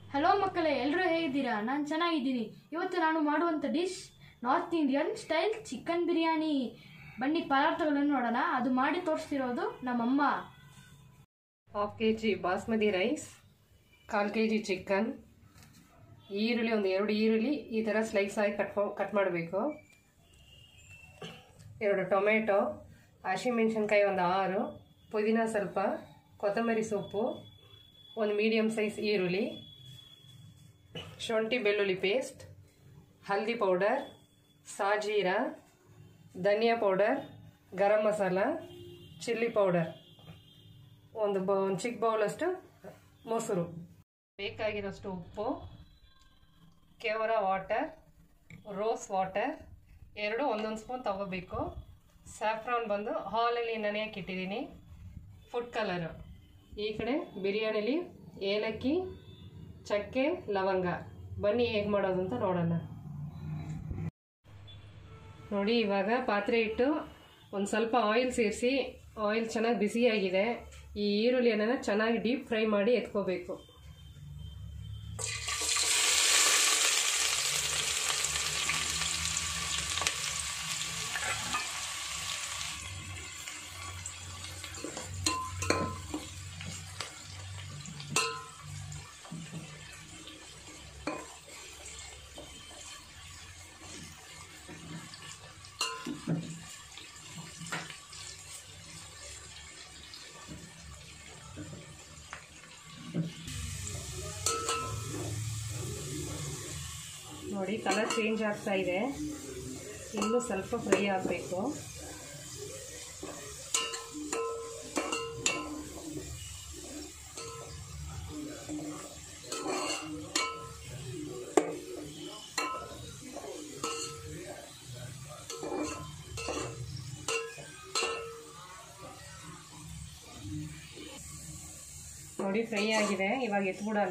hello ಮಕ್ಕಳೇ ಎಲ್ಲರೂ ಹೇಗಿದ್ದೀರಾ ನಾನು ಚೆನ್ನಾಗಿದ್ದೀನಿ ಇವತ್ತು ನಾನು ಮಾಡುವಂಥ dish north Indian style chicken biryani ಬನ್ನಿ ಪದಾರ್ಥಗಳನ್ನು ನೋಡೋಣ ಅದು ಮಾಡಿ ತೋರಿಸ್ತಿರೋದು ನಮ್ಮಮ್ಮ half K G basmati rice ಕಾಲು ಕೆ ಜಿ ಚಿಕನ್ ಈರುಳ್ಳಿ ಒಂದು ಎರಡು ಈರುಳ್ಳಿ ಈ ಥರ ಸ್ಲೈಸ್ ಆಗಿ ಕಟ್ ಕಟ್ ಮಾಡಬೇಕು ಎರಡು ಟೊಮೆಟೊ ಹಸಿಮೆಣ್ಸಿನ್ಕಾಯಿ ಒಂದು ಆರು ಪುದೀನ ಸ್ವಲ್ಪ ಕೊತ್ತಂಬರಿ ಸೊಪ್ಪು ಒಂದು ಮೀಡಿಯಮ್ ಸೈಜ್ ಈರುಳ್ಳಿ ಶುಂಠಿ ಬೆಳ್ಳುಳ್ಳಿ ಪೇಸ್ಟ್ ಹಲ್ದಿ ಪೌಡರ್ ಸಾಜೀರ ಧನಿಯಾ powder garam masala chilli powder ಒಂದು ಬ ಒಂದು ಚಿಕ್ಕ ಬೌಲಷ್ಟು ಮೊಸರು ಬೇಕಾಗಿರೋಷ್ಟು ಉಪ್ಪು ಕೆವರ ವಾಟರ್ ರೋಸ್ ವಾಟರ್ ಎರಡು ಒಂದೊಂದು ಸ್ಪೂನ್ ತಗೋಬೇಕು ಸ್ಯಾಫ್ರಾನ್ ಬಂದು ಹಾಲಲ್ಲಿ ನೆನೆಯಕ್ಕೆ ಇಟ್ಟಿದ್ದೀನಿ ಫುಡ್ ಕಲರು ಈ ಕಡೆ ಬಿರಿಯಾನಿಲಿ ಏಲಕ್ಕಿ ಚಕ್ಕೆ ಲವಂಗ ಬನ್ನಿ ಹೇಗೆ ಮಾಡೋದು ಅಂತ ನೋಡೋಣ ನೋಡಿ ಇವಾಗ ಪಾತ್ರೆ ಇಟ್ಟು ಒಂದು ಸ್ವಲ್ಪ ಆಯಿಲ್ ಸೇರಿಸಿ ಆಯಿಲ್ ಚೆನ್ನಾಗಿ ಬಿಸಿಯಾಗಿದೆ ಈ ಈರುಳ್ಳಿಯನ್ನು ಚೆನ್ನಾಗಿ ಡೀಪ್ ಫ್ರೈ ಮಾಡಿ ಎತ್ಕೋಬೇಕು ನೋಡಿ ಕಲರ್ ಚೇಂಜ್ ಆಗ್ತಾ ಇದೆ ಇನ್ನೂ ಸ್ವಲ್ಪ ಫ್ರೈ ಆಗಬೇಕು ನೋಡಿ ಫ್ರೈ ಆಗಿದೆ ಇವಾಗ ಎತ್ಬಿಡೋಣ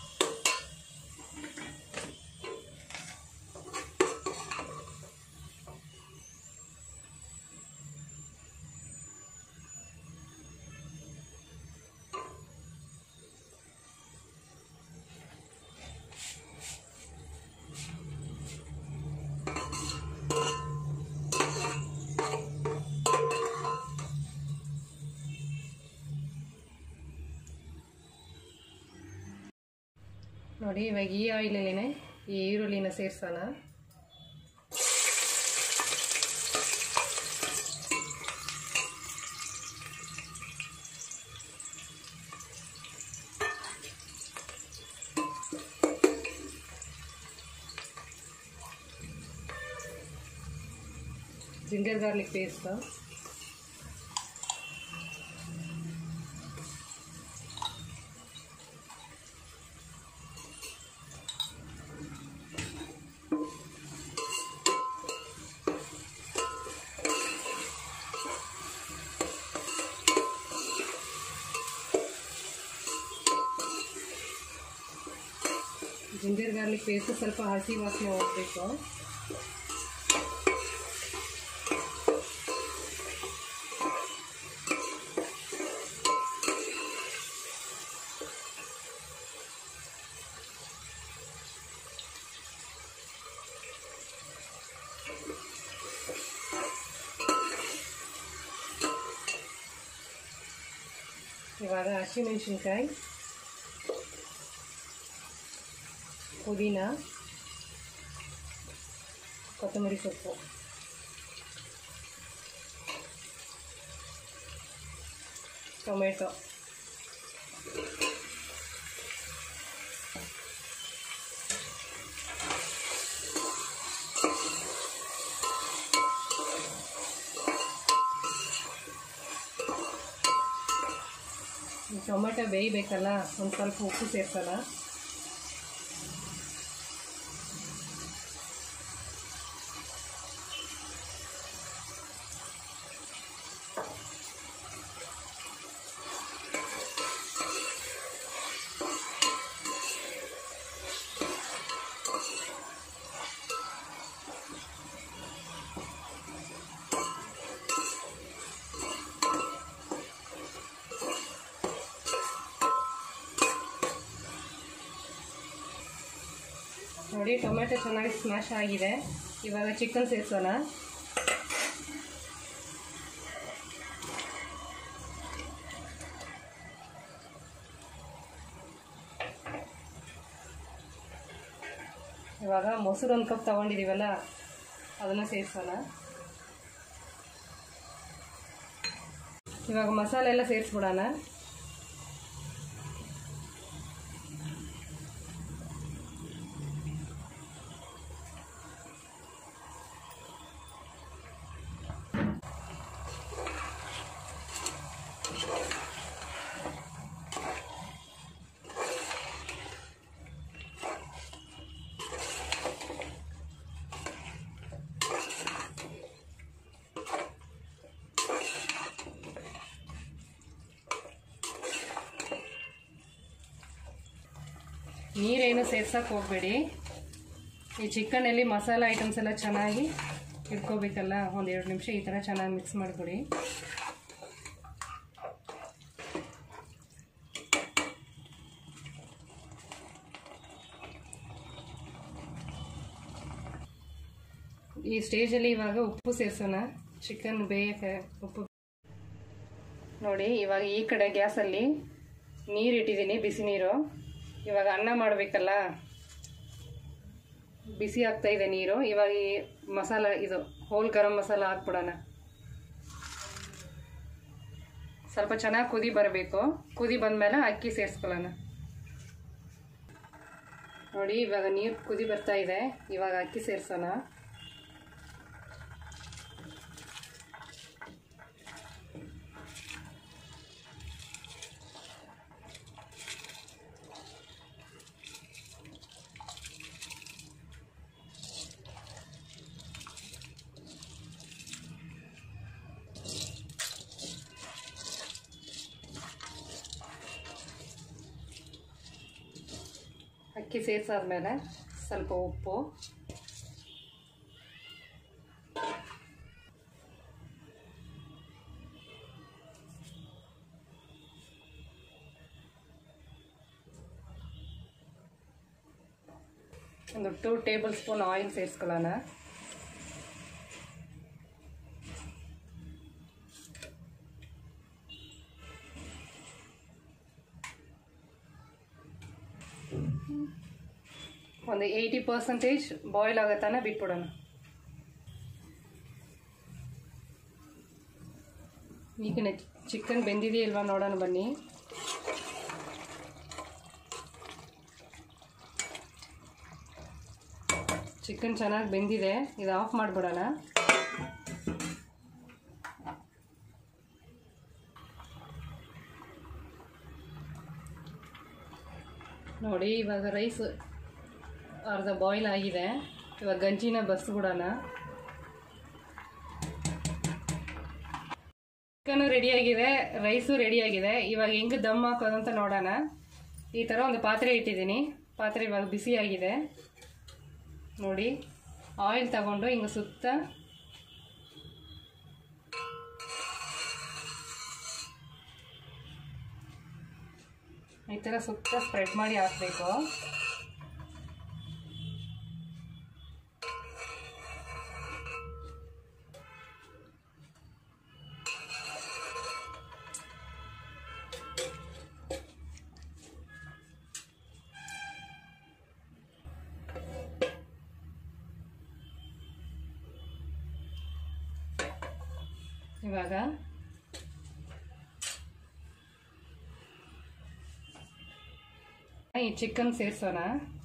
ನೋಡಿ ಇವಾಗ ಈ ಆಯಿಲಲ್ಲೇ ಈ ಈರುಳ್ಳಿನ ಸೇರಿಸೋಣ ginger garlic paste ginger garlic paste ಸ್ವಲ್ಪ ಹಸಿ ವಾಸನೆ ಹೋಗಬೇಕು ಇವಾಗ ಹಸಿಮೆಣಸಿನ್ಕಾಯಿ ಪುದೀನ ಕೊತ್ತಂಬರಿ ಸೊಪ್ಪು ಟೊಮೆಟೊ ಟೊಮೆಟೊ ಬೇಯಬೇಕಲ್ಲ ಒಂದು ಸ್ವಲ್ಪ ಉಪ್ಪು ಸೇರ್ಸೋಣ ನೋಡಿ ಟೊಮೆಟೊ ಚೆನ್ನಾಗಿ ಸ್ಮ್ಯಾಶ್ ಆಗಿದೆ ಇವಾಗ ಚಿಕನ್ ಸೇರಿಸೋಣ ಇವಾಗ ಮೊಸರು ಒಂದು ಕಪ್ ತಗೊಂಡಿದ್ದೀವಲ್ಲ ಅದನ್ನು ಸೇರಿಸೋಣ ಇವಾಗ ಮಸಾಲೆ ಎಲ್ಲ ಸೇರಿಸ್ಬಿಡೋಣ ನೀರೇನು ಸೇರ್ಸಕ್ಕೆ ಹೋಗಬೇಡಿ ಈ ಚಿಕನಲ್ಲಿ ಮಸಾಲ ಐಟಮ್ಸ್ ಎಲ್ಲ ಚೆನ್ನಾಗಿ ಇಟ್ಕೋಬೇಕಲ್ಲ ಒಂದು ಎರಡು ನಿಮಿಷ ಈ ಥರ ಚೆನ್ನಾಗಿ ಮಿಕ್ಸ್ ಮಾಡಿಕೊಡಿ ಈ ಸ್ಟೇಜಲ್ಲಿ ಇವಾಗ ಉಪ್ಪು ಸೇರಿಸೋಣ ಚಿಕನ್ ಬೇಯಕ್ಕೆ ಉಪ್ಪು ನೋಡಿ ಇವಾಗ ಈ ಕಡೆ ಗ್ಯಾಸಲ್ಲಿ ನೀರು ಇಟ್ಟಿದ್ದೀನಿ ಬಿಸಿ ನೀರು ಇವಾಗ ಅನ್ನ ಮಾಡಬೇಕಲ್ಲ ಬಿಸಿ ಆಗ್ತಾ ಇದೆ ನೀರು ಇವಾಗ ಈ ಮಸಾಲ ಇದು ಹೋಲ್ ಗರಂ ಮಸಾಲ ಹಾಕ್ಬಿಡೋಣ ಸ್ವಲ್ಪ ಚೆನ್ನಾಗಿ ಕುದಿ ಬರಬೇಕು ಕುದಿ ಬಂದಮೇಲೆ ಅಕ್ಕಿ ಸೇರಿಸ್ಕೊಳ್ಳೋಣ ನೋಡಿ ಇವಾಗ ನೀರು ಕುದಿ ಬರ್ತಾ ಇದೆ ಇವಾಗ ಅಕ್ಕಿ ಸೇರಿಸೋಣ ಅಕ್ಕಿ ಸೇರಿಸಾದ್ಮೇಲೆ ಸ್ವಲ್ಪ ಉಪ್ಪು ಒಂದು ಟೂ ಟೇಬಲ್ ಸ್ಪೂನ್ ಆಯಿಲ್ ಸೇರಿಸ್ಕೊಳ್ಳೋಣ ಒಂದು ಏಯ್ಟಿ ಪರ್ಸೆಂಟೇಜ್ ಬಾಯ್ಲ್ ಆಗತ್ತಾನೆ ಬಿಟ್ಬಿಡೋಣ ಈಗ ಚಿಕನ್ ಬೆಂದಿದೆಯಲ್ವಾ ನೋಡೋಣ ಬನ್ನಿ ಚಿಕನ್ ಚೆನ್ನಾಗಿ ಬೆಂದಿದೆ ಇದು ಆಫ್ ಮಾಡಿಬಿಡೋಣ ನೋಡಿ ಇವಾಗ ರೈಸ್ ಅರ್ಧ ಬಾಯ್ಲ್ ಆಗಿದೆ ಇವಾಗ ಗಂಜಿನ ಬಸ್ಬಿಡೋಣ ಚಿಕನು ರೆಡಿಯಾಗಿದೆ ರೈಸು ರೆಡಿಯಾಗಿದೆ ಇವಾಗ ಹೆಂಗೆ ದಮ್ ಹಾಕೋದು ಅಂತ ನೋಡೋಣ ಈ ಥರ ಒಂದು ಪಾತ್ರೆ ಇಟ್ಟಿದ್ದೀನಿ ಪಾತ್ರೆ ಇವಾಗ ಬಿಸಿಯಾಗಿದೆ ನೋಡಿ ಆಯಿಲ್ ತಗೊಂಡು ಹಿಂಗೆ ಸುತ್ತ ಈ ಥರ ಸುತ್ತ ಸ್ಪ್ರೆಡ್ ಮಾಡಿ ಹಾಕಬೇಕು ಇವಾಗ ಈ ಚಿಕನ್ ಸೇರಿಸೋಣ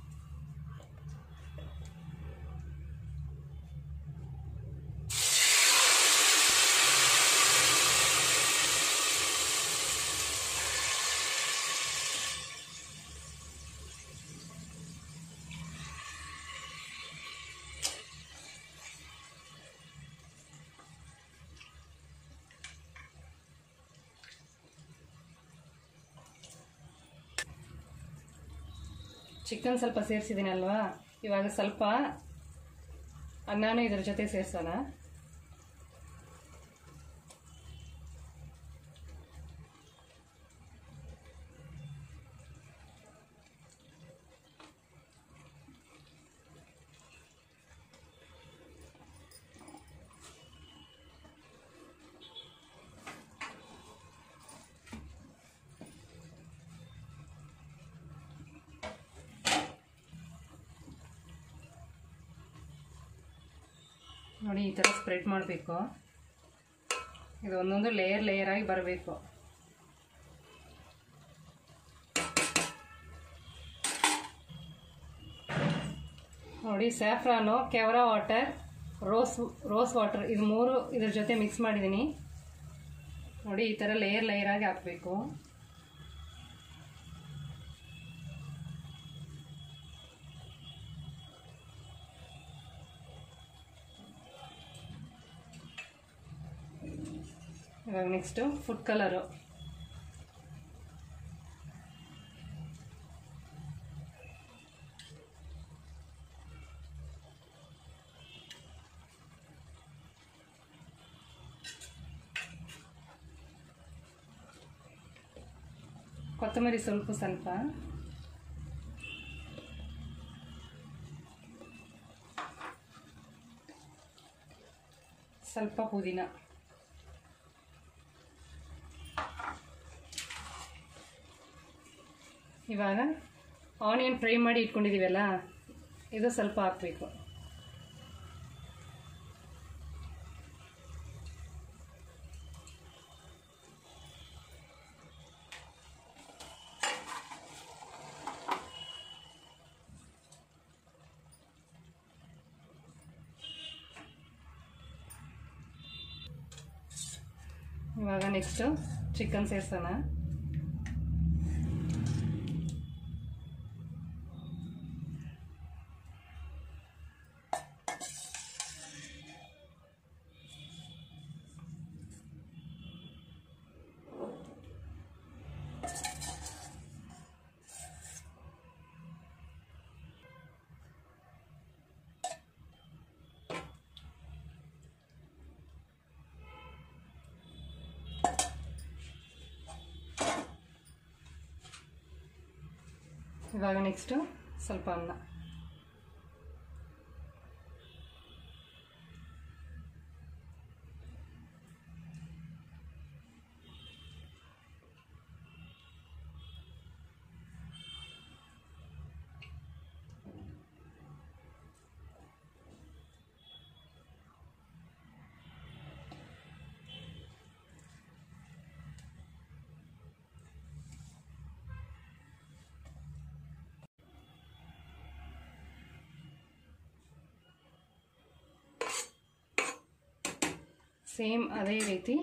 ಚಿಕನ್ ಸ್ವಲ್ಪ ಸೇರಿಸಿದ್ದೀನಿ ಅಲ್ವಾ ಇವಾಗ ಸ್ವಲ್ಪ ಅನ್ನನೂ ಇದ್ರ ಜೊತೆ ಸೇರಿಸೋಣ ನೋಡಿ ಈ ಥರ ಸ್ಪ್ರೆಡ್ ಮಾಡಬೇಕು ಇದು ಒಂದೊಂದು ಲೇಯರ್ ಲೇಯರ್ ಆಗಿ ಬರಬೇಕು ನೋಡಿ saffron kewra water rose rose water ಇದು ಮೂರು ಇದ್ರ ಜೊತೆ ಮಿಕ್ಸ್ ಮಾಡಿದ್ದೀನಿ ನೋಡಿ ಈ ಥರ ಲೇಯರ್ ಲೇಯರ್ ಆಗಿ ಹಾಕಬೇಕು ಇವಾಗ ನೆಕ್ಸ್ಟು ಫುಡ್ ಕಲರು ಕೊತ್ತಂಬರಿ ಸ್ವಲ್ಪ ಸ್ವಲ್ಪ ಸ್ವಲ್ಪ ಪುದೀನ ಇವಾಗ ಆನಿಯನ್ ಫ್ರೈ ಮಾಡಿ ಇಟ್ಕೊಂಡಿದ್ದೀವಲ್ಲ ಇದು ಸ್ವಲ್ಪ ಹಾಕಬೇಕು ಇವಾಗ ನೆಕ್ಸ್ಟು ಚಿಕನ್ ಸೇರಿಸೋಣ ಇವಾಗ ನೆಕ್ಸ್ಟು ಸ್ವಲ್ಪ ಅನ್ನ ಸೇಮ್ ಅದೇ ರೀತಿ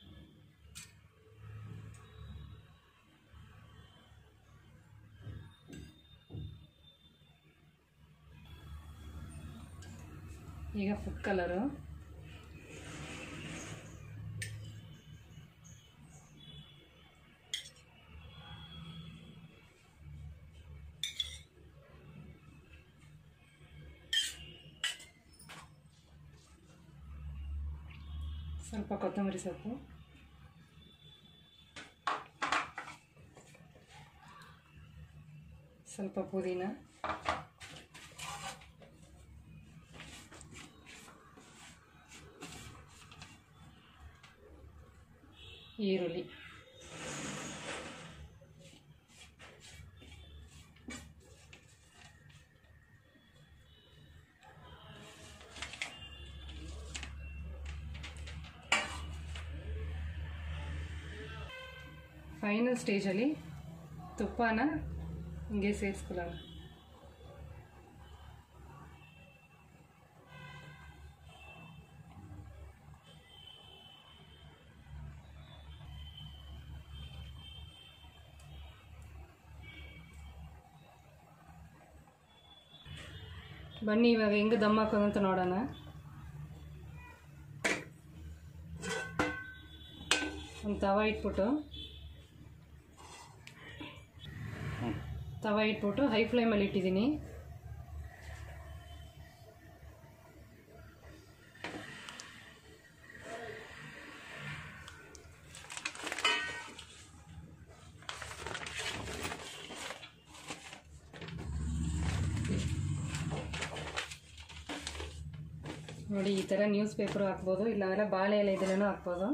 ಈಗ ಫುಡ್ ಕಲರು ಸ್ವಲ್ಪ ಕೊತ್ತಂಬರಿ ಸೊಪ್ಪು ಸ್ವಲ್ಪ ಪುದೀನ ಈರುಳ್ಳಿ ಫೈನಲ್ ಸ್ಟೇಜಲ್ಲಿ ತುಪ್ಪನ ಹಿಂಗೆ ಸೇರಿಸ್ಕೊಳ್ಳೋಣ ಬನ್ನಿ ಇವಾಗ ಹೆಂಗೆ ದಮ್ ಹಾಕೋದಂತ ನೋಡೋಣ ಒಂದು ತವ ಇಟ್ಬಿಟ್ಟು ತವ ಇಟ್ಬಿಟ್ಟು ಹೈ ಫ್ಲೇಮಲ್ಲಿ ಇಟ್ಟಿದ್ದೀನಿ ನೋಡಿ ಈ ಥರ ನ್ಯೂಸ್ ಪೇಪರು ಹಾಕ್ಬೋದು ಇಲ್ಲಾಂದರೆ ಬಾಳೆ ಎಲೆ ಇದೆಲ್ಲನೂ ಹಾಕ್ಬೋದು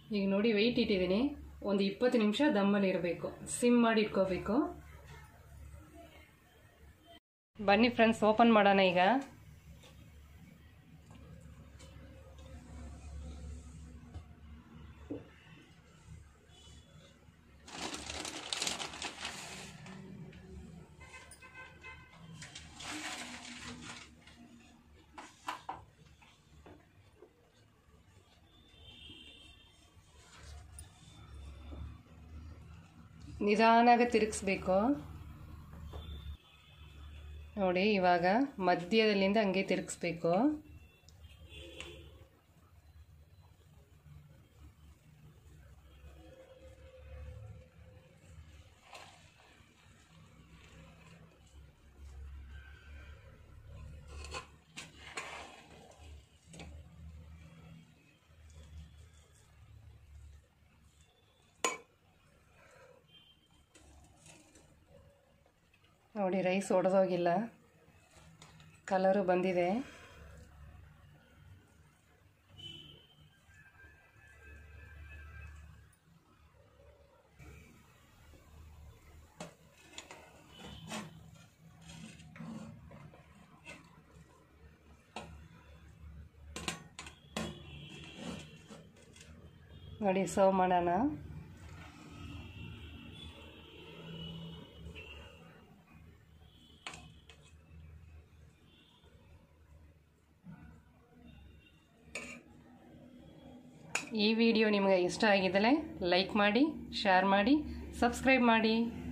ಈಗ ನೋಡಿ ವೆಯ್ಟ್ ಇಟ್ಟಿದ್ದೀನಿ ಒಂದು ಇಪ್ಪತ್ತು ನಿಮಿಷ ದಮ್ಮಲ್ಲಿ ಇರಬೇಕು ಸಿಮ್ ಮಾಡಿ ಇಟ್ಕೋಬೇಕು ಬನ್ನಿ ಫ್ರೆಂಡ್ಸ್ ಓಪನ್ ಮಾಡೋಣ ಈಗ ನಿಧಾನಾಗ ತಿರುಗಿಸ್ಬೇಕು ನೋಡಿ ಇವಾಗ ಮಧ್ಯದಲ್ಲಿಂದ ಹಂಗೆ ತಿರುಗಿಸ್ಬೇಕು ನೋಡಿ ರೈಸ್ ಒಡೆದೋಗಿಲ್ಲ ಕಲರು ಬಂದಿದೆ ನೋಡಿ ಸರ್ವ್ ಮಾಡೋಣ ಈ ವಿಡಿಯೋ ನಿಮಗೆ ಇಷ್ಟ ಆಗಿದ್ದರೆ ಲೈಕ್ ಮಾಡಿ ಶೇರ್ ಮಾಡಿ ಸಬ್ಸ್ಕ್ರೈಬ್ ಮಾಡಿ